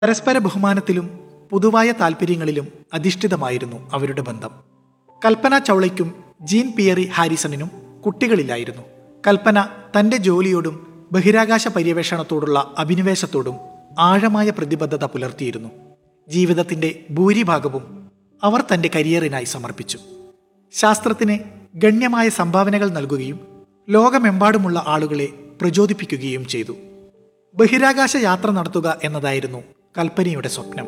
പരസ്പര ബഹുമാനത്തിലും പൊതുവായ താൽപ്പര്യങ്ങളിലും അധിഷ്ഠിതമായിരുന്നു അവരുടെ ബന്ധം കൽപ്പന ചൗളയ്ക്കും ജീൻ പിയറി ഹാരിസണിനും കുട്ടികളില്ലായിരുന്നു കൽപ്പന തന്റെ ജോലിയോടും ബഹിരാകാശ പര്യവേഷണത്തോടുള്ള അഭിനിവേശത്തോടും ആഴമായ പ്രതിബദ്ധത പുലർത്തിയിരുന്നു ജീവിതത്തിന്റെ ഭൂരിഭാഗവും അവർ തന്റെ കരിയറിനായി സമർപ്പിച്ചു ശാസ്ത്രത്തിന് ഗണ്യമായ സംഭാവനകൾ നൽകുകയും ലോകമെമ്പാടുമുള്ള ആളുകളെ പ്രചോദിപ്പിക്കുകയും ചെയ്തു ബഹിരാകാശ യാത്ര നടത്തുക എന്നതായിരുന്നു കൽപ്പനയുടെ സ്വപ്നം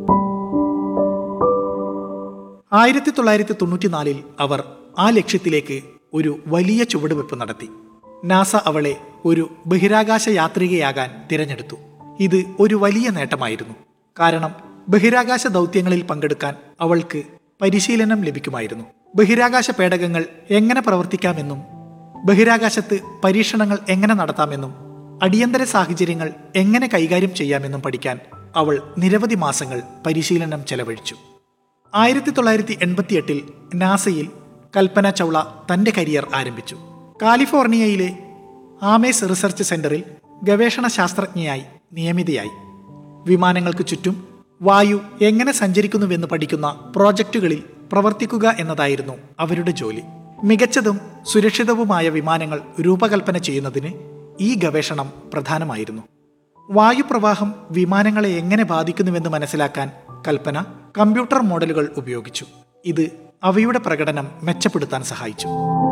ആയിരത്തി തൊള്ളായിരത്തി തൊണ്ണൂറ്റിനാലിൽ അവർ ആ ലക്ഷ്യത്തിലേക്ക് ഒരു വലിയ ചുവടുവെപ്പ് നടത്തി നാസ അവളെ ഒരു ബഹിരാകാശ യാത്രികയാകാൻ തിരഞ്ഞെടുത്തു ഇത് ഒരു വലിയ നേട്ടമായിരുന്നു കാരണം ബഹിരാകാശ ദൗത്യങ്ങളിൽ പങ്കെടുക്കാൻ അവൾക്ക് പരിശീലനം ലഭിക്കുമായിരുന്നു ബഹിരാകാശ പേടകങ്ങൾ എങ്ങനെ പ്രവർത്തിക്കാമെന്നും ബഹിരാകാശത്ത് പരീക്ഷണങ്ങൾ എങ്ങനെ നടത്താമെന്നും അടിയന്തര സാഹചര്യങ്ങൾ എങ്ങനെ കൈകാര്യം ചെയ്യാമെന്നും പഠിക്കാൻ അവൾ നിരവധി മാസങ്ങൾ പരിശീലനം ചെലവഴിച്ചു ആയിരത്തി തൊള്ളായിരത്തി എൺപത്തിയെട്ടിൽ നാസയിൽ കൽപ്പന ചൗള തന്റെ കരിയർ ആരംഭിച്ചു കാലിഫോർണിയയിലെ ആമേസ് റിസർച്ച് സെന്ററിൽ ഗവേഷണ ശാസ്ത്രജ്ഞയായി നിയമിതയായി വിമാനങ്ങൾക്ക് ചുറ്റും വായു എങ്ങനെ സഞ്ചരിക്കുന്നുവെന്ന് പഠിക്കുന്ന പ്രോജക്റ്റുകളിൽ പ്രവർത്തിക്കുക എന്നതായിരുന്നു അവരുടെ ജോലി മികച്ചതും സുരക്ഷിതവുമായ വിമാനങ്ങൾ രൂപകൽപ്പന ചെയ്യുന്നതിന് ഈ ഗവേഷണം പ്രധാനമായിരുന്നു വായുപ്രവാഹം വിമാനങ്ങളെ എങ്ങനെ ബാധിക്കുന്നുവെന്ന് മനസ്സിലാക്കാൻ കൽപ്പന കമ്പ്യൂട്ടർ മോഡലുകൾ ഉപയോഗിച്ചു ഇത് അവയുടെ പ്രകടനം മെച്ചപ്പെടുത്താൻ സഹായിച്ചു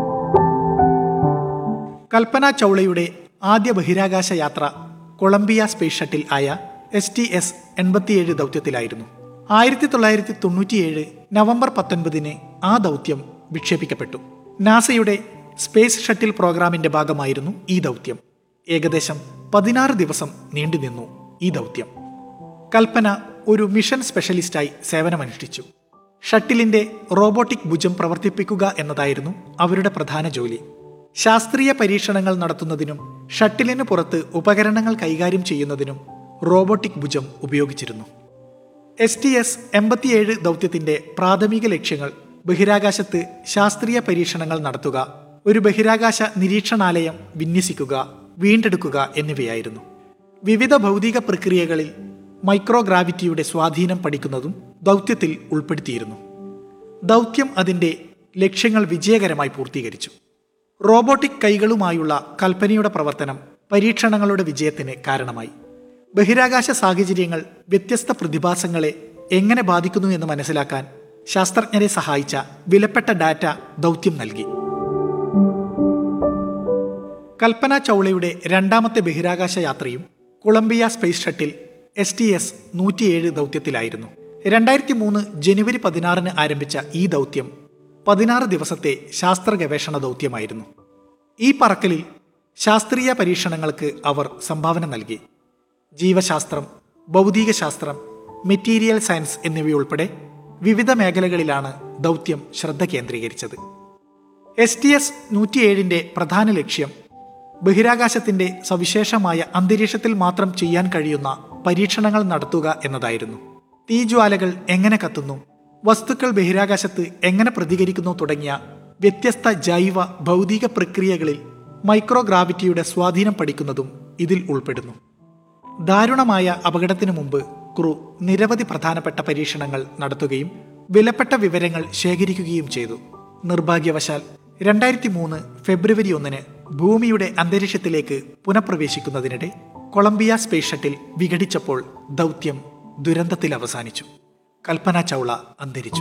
കൽപ്പന ചൗളയുടെ ആദ്യ ബഹിരാകാശ യാത്ര കൊളംബിയ സ്പേസ് ഷട്ടിൽ ആയ എസ് ടി എസ് എൺപത്തിയേഴ് ദൗത്യത്തിലായിരുന്നു ആയിരത്തി തൊള്ളായിരത്തി തൊണ്ണൂറ്റിയേഴ് നവംബർ പത്തൊൻപതിന് ആ ദൗത്യം വിക്ഷേപിക്കപ്പെട്ടു നാസയുടെ സ്പേസ് ഷട്ടിൽ പ്രോഗ്രാമിന്റെ ഭാഗമായിരുന്നു ഈ ദൗത്യം ഏകദേശം പതിനാറ് ദിവസം നീണ്ടുനിന്നു ഈ ദൗത്യം കൽപ്പന ഒരു മിഷൻ സ്പെഷ്യലിസ്റ്റായി സേവനമനുഷ്ഠിച്ചു ഷട്ടിലിന്റെ റോബോട്ടിക് ഭുജം പ്രവർത്തിപ്പിക്കുക എന്നതായിരുന്നു അവരുടെ പ്രധാന ജോലി ശാസ്ത്രീയ പരീക്ഷണങ്ങൾ നടത്തുന്നതിനും ഷട്ടിലിന് പുറത്ത് ഉപകരണങ്ങൾ കൈകാര്യം ചെയ്യുന്നതിനും റോബോട്ടിക് ഭുജം ഉപയോഗിച്ചിരുന്നു എസ് ടി എസ് എൺപത്തിയേഴ് ദൗത്യത്തിന്റെ പ്രാഥമിക ലക്ഷ്യങ്ങൾ ബഹിരാകാശത്ത് ശാസ്ത്രീയ പരീക്ഷണങ്ങൾ നടത്തുക ഒരു ബഹിരാകാശ നിരീക്ഷണാലയം വിന്യസിക്കുക വീണ്ടെടുക്കുക എന്നിവയായിരുന്നു വിവിധ ഭൗതിക പ്രക്രിയകളിൽ മൈക്രോഗ്രാവിറ്റിയുടെ സ്വാധീനം പഠിക്കുന്നതും ദൗത്യത്തിൽ ഉൾപ്പെടുത്തിയിരുന്നു ദൗത്യം അതിന്റെ ലക്ഷ്യങ്ങൾ വിജയകരമായി പൂർത്തീകരിച്ചു റോബോട്ടിക് കൈകളുമായുള്ള കൽപ്പനയുടെ പ്രവർത്തനം പരീക്ഷണങ്ങളുടെ വിജയത്തിന് കാരണമായി ബഹിരാകാശ സാഹചര്യങ്ങൾ വ്യത്യസ്ത പ്രതിഭാസങ്ങളെ എങ്ങനെ ബാധിക്കുന്നു എന്ന് മനസ്സിലാക്കാൻ ശാസ്ത്രജ്ഞരെ സഹായിച്ച വിലപ്പെട്ട ഡാറ്റ ദൗത്യം നൽകി കൽപ്പന ചൗളയുടെ രണ്ടാമത്തെ ബഹിരാകാശ യാത്രയും Columbia space shuttle S T S നൂറ്റിയേഴ് ദൗത്യത്തിലായിരുന്നു രണ്ടായിരത്തി മൂന്ന് ജനുവരി പതിനാറിന് ആരംഭിച്ച ഈ ദൗത്യം പതിനാറ് ദിവസത്തെ ശാസ്ത്ര ഗവേഷണ ദൗത്യമായിരുന്നു ഈ പറക്കലിൽ ശാസ്ത്രീയ പരീക്ഷണങ്ങൾക്ക് അവർ സംഭാവന നൽകി ജീവശാസ്ത്രം ഭൗതികശാസ്ത്രം മെറ്റീരിയൽ സയൻസ് എന്നിവയുൾപ്പെടെ വിവിധ മേഖലകളിലാണ് ദൗത്യം ശ്രദ്ധ കേന്ദ്രീകരിച്ചത് എസ് ടി എസ് നൂറ്റിയേഴിന്റെ പ്രധാന ലക്ഷ്യം ബഹിരാകാശത്തിന്റെ സവിശേഷമായ അന്തരീക്ഷത്തിൽ മാത്രം ചെയ്യാൻ കഴിയുന്ന പരീക്ഷണങ്ങൾ നടത്തുക എന്നതായിരുന്നു തീജ്വാലകൾ എങ്ങനെ കത്തുന്നു വസ്തുക്കൾ ബഹിരാകാശത്ത് എങ്ങനെ പ്രതികരിക്കുന്നു തുടങ്ങിയ വ്യത്യസ്ത ജൈവ ഭൗതിക പ്രക്രിയകളിൽ മൈക്രോഗ്രാവിറ്റിയുടെ സ്വാധീനം പഠിക്കുന്നതും ഇതിൽ ഉൾപ്പെടുന്നു ദാരുണമായ അപകടത്തിനു മുമ്പ് ക്രൂ നിരവധി പ്രധാനപ്പെട്ട പരീക്ഷണങ്ങൾ നടത്തുകയും വിലപ്പെട്ട വിവരങ്ങൾ ശേഖരിക്കുകയും ചെയ്തു നിർഭാഗ്യവശാൽ രണ്ടായിരത്തി മൂന്ന് ഫെബ്രുവരി ഒന്നിന് ഭൂമിയുടെ അന്തരീക്ഷത്തിലേക്ക് പുനഃപ്രവേശിക്കുന്നതിനിടെ കൊളംബിയ സ്പേസ് ഷട്ടിൽ വിഘടിച്ചപ്പോൾ ദൗത്യം ദുരന്തത്തിൽ അവസാനിച്ചു കൽപ്പന ചൗള അന്തരിച്ചു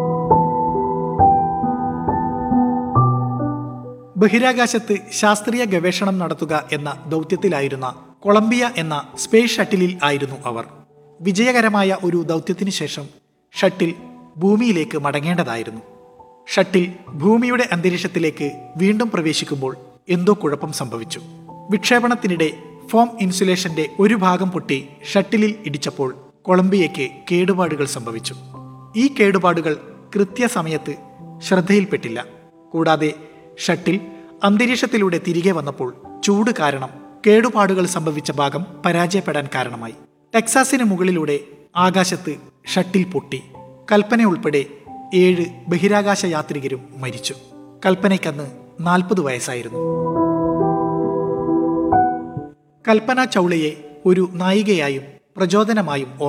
ബഹിരാകാശത്ത് ശാസ്ത്രീയ ഗവേഷണം നടത്തുക എന്ന ദൗത്യത്തിലായിരുന്ന കൊളംബിയ എന്ന സ്പേസ് ഷട്ടിലിൽ ആയിരുന്നു അവർ വിജയകരമായ ഒരു ദൗത്യത്തിനു ശേഷം ഷട്ടിൽ ഭൂമിയിലേക്ക് മടങ്ങേണ്ടതായിരുന്നു ഷട്ടിൽ ഭൂമിയുടെ അന്തരീക്ഷത്തിലേക്ക് വീണ്ടും പ്രവേശിക്കുമ്പോൾ എന്തോ കുഴപ്പം സംഭവിച്ചു വിക്ഷേപണത്തിനിടെ ഫോം ഇൻസുലേഷന്റെ ഒരു ഭാഗം പൊട്ടി ഷട്ടിലിൽ ഇടിച്ചപ്പോൾ കൊളംബിയയ്ക്ക് കേടുപാടുകൾ സംഭവിച്ചു ഈ കേടുപാടുകൾ കൃത്യസമയത്ത് ശ്രദ്ധയിൽപ്പെട്ടില്ല കൂടാതെ ഷട്ടിൽ അന്തരീക്ഷത്തിലൂടെ തിരികെ വന്നപ്പോൾ ചൂട് കാരണം കേടുപാടുകൾ സംഭവിച്ച ഭാഗം പരാജയപ്പെടാൻ കാരണമായി ടെക്സാസിന് മുകളിലൂടെ ആകാശത്ത് ഷട്ടിൽ പൊട്ടി കൽപ്പന ഉൾപ്പെടെ ഏഴ് ബഹിരാകാശ യാത്രികരും മരിച്ചു കൽപ്പനയ്ക്കന്ന് നാൽപ്പത് വയസ്സായിരുന്നു കൽപ്പന ചൗളയെ ഒരു നായികയായും പ്രചോദനമായും